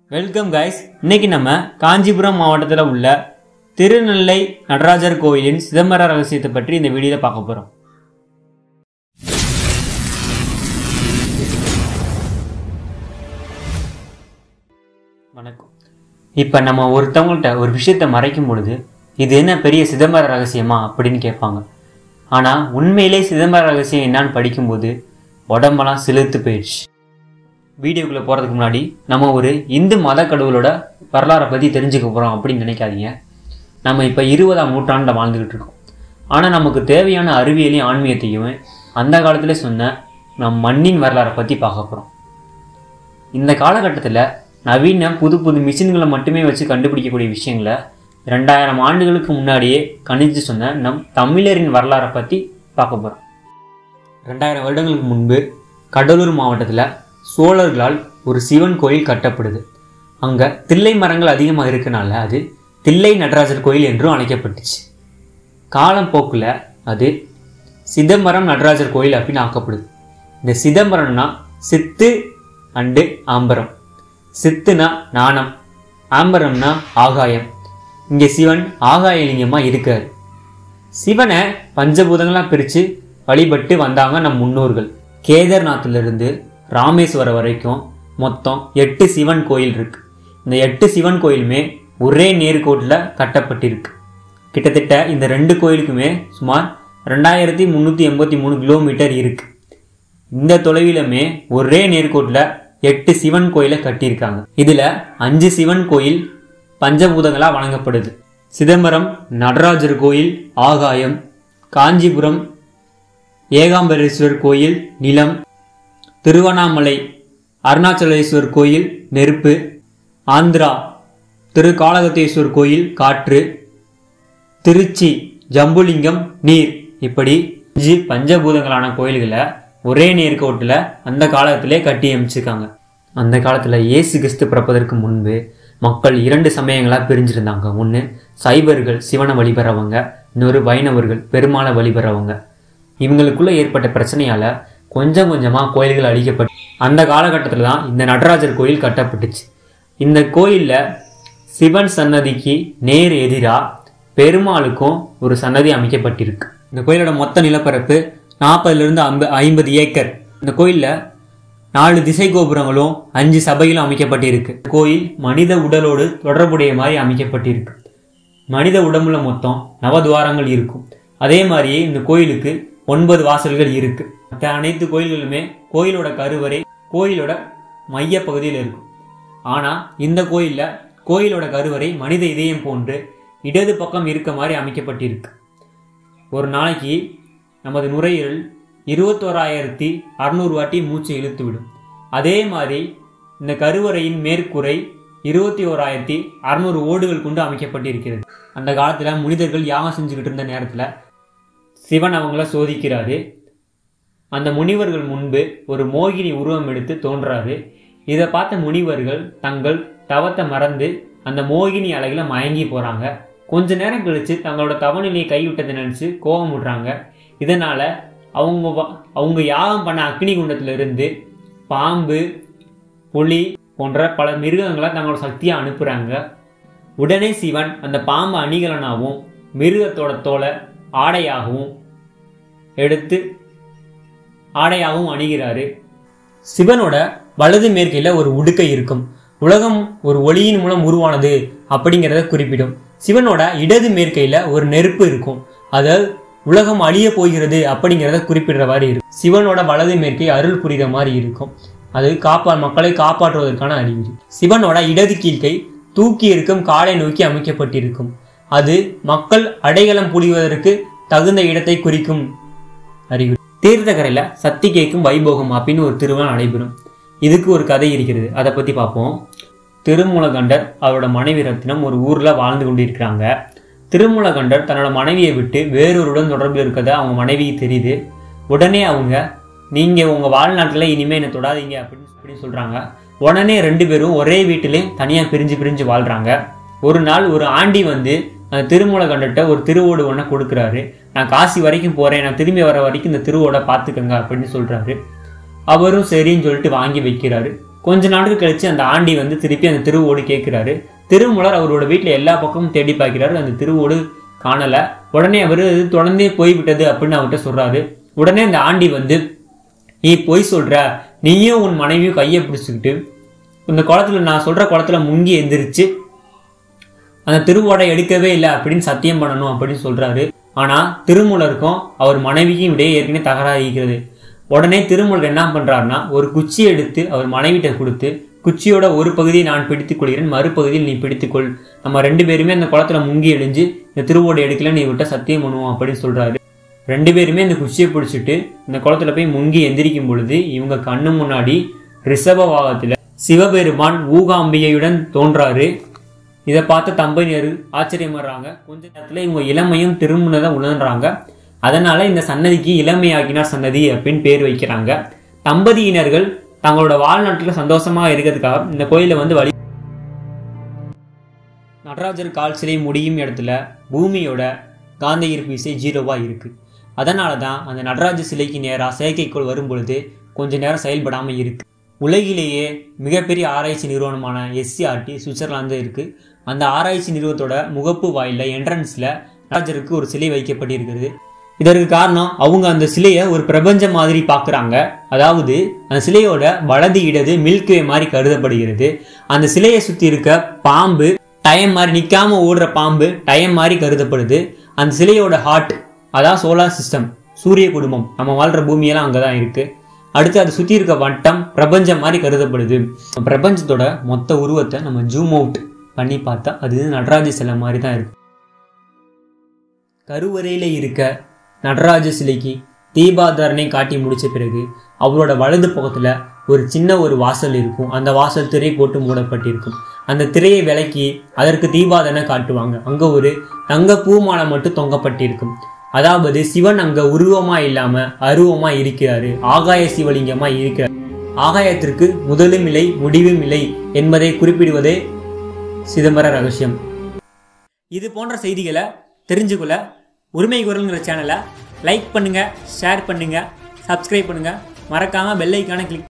welcome guys இன்னைக்கு நம்ம காஞ்சிபுரம் மாவட்டத்தில் உள்ள திருநெல்லை நடராஜர் கோயிலின் சிதம்பர ரகசியத்தை பற்றி இந்த வீடியோவில் பார்க்க போகிறோம் வணக்கம் இப்போ நம்ம ஒருத்தவங்கள்ட்ட ஒரு விஷயத்தை மறைக்கும் பொழுது இது என்ன பெரிய சிதம்பர ரகசியமா அப்படின்னு கேட்பாங்க ஆனால் உண்மையிலே சிதம்பர ரகசியம் என்னன்னு படிக்கும்போது உடம்பெல்லாம் சிலிர்த்து போயிடுச்சு வீடியோக்குள்ளே போகிறதுக்கு முன்னாடி நம்ம ஒரு இந்து மத கடவுளோட வரலாறை பற்றி தெரிஞ்சுக்க போகிறோம் அப்படின்னு நினைக்காதீங்க நம்ம இப்போ இருபதாம் நூற்றாண்டில் வாழ்ந்துக்கிட்டு இருக்கோம் ஆனால் நமக்கு தேவையான அறிவியலையும் ஆன்மீகத்தையும் அந்த காலத்தில் சொன்ன நம் மண்ணின் வரலாறை பற்றி பார்க்க போகிறோம் இந்த காலகட்டத்தில் நவீன புது புது மிஷின்களை மட்டுமே வச்சு கண்டுபிடிக்கக்கூடிய விஷயங்களை ரெண்டாயிரம் ஆண்டுகளுக்கு முன்னாடியே கணிச்சு சொன்ன நம் தமிழரின் வரலாறை பற்றி பார்க்க போகிறோம் ரெண்டாயிரம் வருடங்களுக்கு முன்பு கடலூர் மாவட்டத்தில் சோழர்களால் ஒரு சிவன் கோயில் கட்டப்படுது அங்கே தில்லை மரங்கள் அதிகமாக இருக்கனால அது தில்லை நடராஜர் கோயில் என்றும் அழைக்கப்பட்டுச்சு காலப்போக்கில் அது சிதம்பரம் நடராஜர் கோயில் அப்படின்னு ஆக்கப்படுது இந்த சிதம்பரம்னா சித்து அண்டு ஆம்பரம் சித்துனா நாணம் ஆம்பரம்னா ஆகாயம் இங்கே சிவன் ஆகாயலிங்கமாக இருக்கார் சிவனை பஞ்சபூதங்களாக பிரித்து வழிபட்டு வந்தாங்க நம் முன்னோர்கள் கேதார்நாத்திலிருந்து ராமேஸ்வரம் வரைக்கும் மொத்தம் எட்டு சிவன் கோயில் இருக்கு இந்த எட்டு சிவன் கோயிலுமே ஒரே நேர்கோட்டில் கட்டப்பட்டிருக்கு கிட்டத்தட்ட இந்த ரெண்டு கோயிலுக்குமே சுமார் ரெண்டாயிரத்தி முந்நூற்றி எண்பத்தி மூணு கிலோமீட்டர் இருக்கு இந்த தொலைவிலுமே ஒரே நேர்கோட்டில் எட்டு சிவன் கோயிலை கட்டியிருக்காங்க இதில் அஞ்சு சிவன் கோயில் பஞ்சபூதங்களாக வழங்கப்படுது சிதம்பரம் நடராஜர் கோயில் ஆகாயம் காஞ்சிபுரம் ஏகாம்பரேஸ்வர் கோயில் நிலம் திருவண்ணாமலை அருணாச்சலேஸ்வர் கோயில் நெருப்பு ஆந்திரா திருக்காளகத்தேஸ்வர் கோயில் காற்று திருச்சி ஜம்புலிங்கம் நீர் இப்படி அஞ்சு பஞ்சபூதங்களான கோயில்களை ஒரே நேர்கோட்டில் அந்த காலத்திலே கட்டி அமைச்சிருக்காங்க அந்த காலத்தில் இயேசு கிறிஸ்து பிறப்பதற்கு முன்பு மக்கள் இரண்டு சமயங்களாக பிரிஞ்சிருந்தாங்க ஒன்று சைவர்கள் சிவனை வழிபடுறவங்க இன்னொரு வைணவர்கள் பெருமாளை வழிபடுறவங்க இவங்களுக்குள்ள ஏற்பட்ட பிரச்சனையால கொஞ்சம் கொஞ்சமாக கோயில்கள் அழிக்கப்பட்டு அந்த காலகட்டத்தில் தான் இந்த நடராஜர் கோயில் கட்டப்பட்டுச்சு இந்த கோயிலில் சிவன் சன்னதிக்கு நேர் எதிராக பெருமாளுக்கும் ஒரு சன்னதி அமைக்கப்பட்டிருக்கு இந்த கோயிலோட மொத்த நிலப்பரப்பு நாற்பதுலேருந்து ஐம்ப ஐம்பது ஏக்கர் இந்த கோயிலில் நாலு திசை கோபுரங்களும் அஞ்சு சபைகளும் அமைக்கப்பட்டிருக்கு கோயில் மனித உடலோடு தொடர்புடைய மாதிரி அமைக்கப்பட்டிருக்கு மனித உடம்புல மொத்தம் நவதுவாரங்கள் இருக்கும் அதே மாதிரியே இந்த கோயிலுக்கு ஒன்பது வாசல்கள் இருக்கு மற்ற அனைத்து கோயில்களுமே கோயிலோட கருவறை கோயிலோட மைய பகுதியில் இருக்கும் ஆனா இந்த கோயில்ல கோயிலோட கருவறை மனித இதயம் போன்று இடது பக்கம் இருக்க மாதிரி அமைக்கப்பட்டிருக்கு ஒரு நாளைக்கு நமது நுரையீரல் இருபத்தோராயிரத்தி அறுநூறு வாட்டி மூச்சு இழுத்து விடும் அதே மாதிரி இந்த கருவறையின் மேற்கூரை இருபத்தி ஓராயிரத்தி அறுநூறு ஓடுகள் கொண்டு அமைக்கப்பட்டிருக்கிறது அந்த காலத்தில் முனிதர்கள் யாகம் செஞ்சுக்கிட்டு இருந்த நேரத்தில் சிவன் அவங்கள சோதிக்கிறாரு அந்த முனிவர்கள் முன்பு ஒரு மோகினி உருவம் எடுத்து தோன்றாரு இதை பார்த்த முனிவர்கள் தங்கள் தவத்தை மறந்து அந்த மோகினி அழகில் மயங்கி போகிறாங்க கொஞ்ச நேரம் கழித்து தங்களோட தவநிலையை கைவிட்டதை நினச்சி கோபம் விடுறாங்க இதனால் அவங்க வ- அவங்க யாகம் பண்ண அக்னி குண்டத்திலிருந்து பாம்பு புலி போன்ற பல மிருகங்களை தங்களோட சக்தியை அனுப்புகிறாங்க உடனே சிவன் அந்த பாம்பு அணிகலனாகவும் மிருகத்தோட தோலை ஆடையாகவும் எடுத்து ஆடையாகவும் அணிகிறாரு சிவனோட வலது மேற்கையில் ஒரு உடுக்கை இருக்கும் உலகம் ஒரு ஒளியின் மூலம் உருவானது அப்படிங்கிறத குறிப்பிடும் சிவனோட இடது மேற்கையில் ஒரு நெருப்பு இருக்கும் அதாவது உலகம் அழிய போகிறது அப்படிங்கிறத குறிப்பிடுற மாதிரி இருக்கும் சிவனோட வலது மேற்கை அருள் புரிகிற மாதிரி இருக்கும் அது காப்பா மக்களை காப்பாற்றுவதற்கான அறிகுறி சிவனோட இடது கீழ்க்கை தூக்கி இருக்கும் காலை நோக்கி அமைக்கப்பட்டிருக்கும் அது மக்கள் அடைகலம் புரிவதற்கு தகுந்த இடத்தை குறிக்கும் அறிகுறி தீர்த்தக்கரையில் சக்தி கேட்கும் வைபோகம் அப்படின்னு ஒரு திருவிழா நடைபெறும் இதுக்கு ஒரு கதை இருக்கிறது அதை பற்றி பார்ப்போம் திருமூலகண்டர் அவரோட மனைவி ரத்தினம் ஒரு ஊரில் வாழ்ந்து கொண்டிருக்கிறாங்க திருமூலகண்டர் தன்னோட மனைவியை விட்டு வேறொருடன் தொடர்பில் இருக்கிறத அவங்க மனைவிக்கு தெரியுது உடனே அவங்க நீங்கள் உங்கள் வாழ்நாட்டில் இனிமேல் என்னை தொடாதீங்க அப்படின்னு அப்படின்னு சொல்கிறாங்க உடனே ரெண்டு பேரும் ஒரே வீட்டிலே தனியாக பிரிஞ்சு பிரிஞ்சு வாழ்கிறாங்க ஒரு நாள் ஒரு ஆண்டி வந்து அந்த திருமூலகண்டர்கிட்ட ஒரு திருவோடு ஒன்றை கொடுக்குறாரு நான் காசி வரைக்கும் போகிறேன் நான் திரும்பி வர வரைக்கும் இந்த திருவோட பார்த்துக்கங்க அப்படின்னு சொல்கிறாரு அவரும் சரின்னு சொல்லிட்டு வாங்கி வைக்கிறாரு கொஞ்ச நாட்கள் கழிச்சு அந்த ஆண்டி வந்து திருப்பி அந்த திருவோடு கேட்குறாரு திருமூலர் அவரோட வீட்டில் எல்லா பக்கமும் தேடி பார்க்கிறாரு அந்த திருவோடு காணல உடனே அவர் இது தொடர்ந்தே போய்விட்டது அப்படின்னு அவர்கிட்ட சொல்றாரு உடனே அந்த ஆண்டி வந்து நீ பொய் சொல்ற நீயும் உன் மனைவியும் கையை பிடிச்சிக்கிட்டு இந்த குளத்துல நான் சொல்ற குளத்துல முங்கி எந்திரிச்சு அந்த திருவோடை எடுக்கவே இல்லை அப்படின்னு சத்தியம் பண்ணணும் அப்படின்னு சொல்றாரு ஆனா திருமூலருக்கும் அவர் மனைவிக்கும் இடையே ஏற்கனவே தகராறு இருக்கிறது உடனே திருமூலர் என்ன பண்றாருன்னா ஒரு குச்சி எடுத்து அவர் மனைவிட்ட கொடுத்து குச்சியோட ஒரு பகுதியை நான் பிடித்துக் கொள்கிறேன் மறுபகுதியில் நீ பிடித்துக்கொள் நம்ம ரெண்டு பேருமே அந்த குளத்துல முங்கி எழிஞ்சு இந்த திருவோடை எடுக்கல நீ விட்ட சத்தியம் பண்ணுவோம் அப்படின்னு சொல்றாரு ரெண்டு பேருமே இந்த குச்சியை பிடிச்சிட்டு இந்த குளத்துல போய் முங்கி எந்திரிக்கும் பொழுது இவங்க கண்ணு முன்னாடி ரிஷப வாகத்துல சிவபெருமான் ஊகாம்பிகையுடன் தோன்றாரு இதை பார்த்த தம்பதியர் ஆச்சரியப்படுறாங்க கொஞ்ச நேரத்துல இவங்க இளமையும் திரும்பினதை உணர்றாங்க அதனால இந்த சன்னதிக்கு இளமையாகினார் சன்னதி அப்படின்னு பேர் வைக்கிறாங்க தம்பதியினர்கள் தங்களோட வாழ்நாட்டில் சந்தோஷமா இருக்கிறதுக்காக இந்த கோயிலை வந்து வழி நடராஜர் கால் சிலை முடியும் இடத்துல பூமியோட காந்த ஈர்ப்பு விசை ஜீரோவா இருக்கு அதனால தான் அந்த நடராஜ சிலைக்கு நேராக செயற்கைக்கோள் வரும் பொழுது கொஞ்ச நேரம் செயல்படாமல் இருக்கு உலகிலேயே மிகப்பெரிய ஆராய்ச்சி நிறுவனமான எஸ்சிஆர்டி சுவிட்சர்லாந்து இருக்கு அந்த ஆராய்ச்சி நிறுவனத்தோட முகப்பு வாயில என்ட்ரன்ஸ்ல நடராஜருக்கு ஒரு சிலை வைக்கப்பட்டிருக்கிறது இதற்கு காரணம் அவங்க அந்த சிலையை ஒரு பிரபஞ்சம் மாதிரி பார்க்குறாங்க அதாவது அந்த சிலையோட வலது இடது மில்க்வே மாதிரி கருதப்படுகிறது அந்த சிலையை சுற்றி இருக்க பாம்பு டயம் மாதிரி நிற்காம ஓடுற பாம்பு டயம் மாதிரி கருதப்படுது அந்த சிலையோட ஹார்ட் அதான் சோலார் சிஸ்டம் சூரிய குடும்பம் நம்ம வாழ்ற பூமியெல்லாம் அங்கே தான் இருக்குது அடுத்து அதை சுற்றி இருக்க வட்டம் பிரபஞ்சம் மாதிரி கருதப்படுது பிரபஞ்சத்தோட மொத்த உருவத்தை நம்ம ஜூம் அவுட் பண்ணி பார்த்தா அது நடராஜ சிலை மாதிரி தான் இருக்கு கருவறையில் இருக்க நடராஜ சிலைக்கு தீபாதாரணை காட்டி முடிச்ச பிறகு அவரோட வலது பக்கத்தில் ஒரு சின்ன ஒரு வாசல் இருக்கும் அந்த வாசல் திரை போட்டு மூடப்பட்டிருக்கும் அந்த திரையை விலக்கி அதற்கு தீபாதனை காட்டுவாங்க அங்கே ஒரு தங்க பூமாலை மட்டும் தொங்கப்பட்டிருக்கும் அதாவது சிவன் அங்க உருவமா இல்லாம அருவமா இருக்கிறாரு ஆகாய சிவலிங்கமா இருக்கிறார் ஆகாயத்திற்கு முதலும் இல்லை முடிவும் இல்லை என்பதை குறிப்பிடுவதே சிதம்பர ரகசியம் இது போன்ற செய்திகளை தெரிஞ்சுக்கொள்ள உரிமை குரல்ங்கிற சேனலை லைக் பண்ணுங்க ஷேர் பண்ணுங்க சப்ஸ்கிரைப் பண்ணுங்க மறக்காம பெல் ஐக்கானை கிளிக்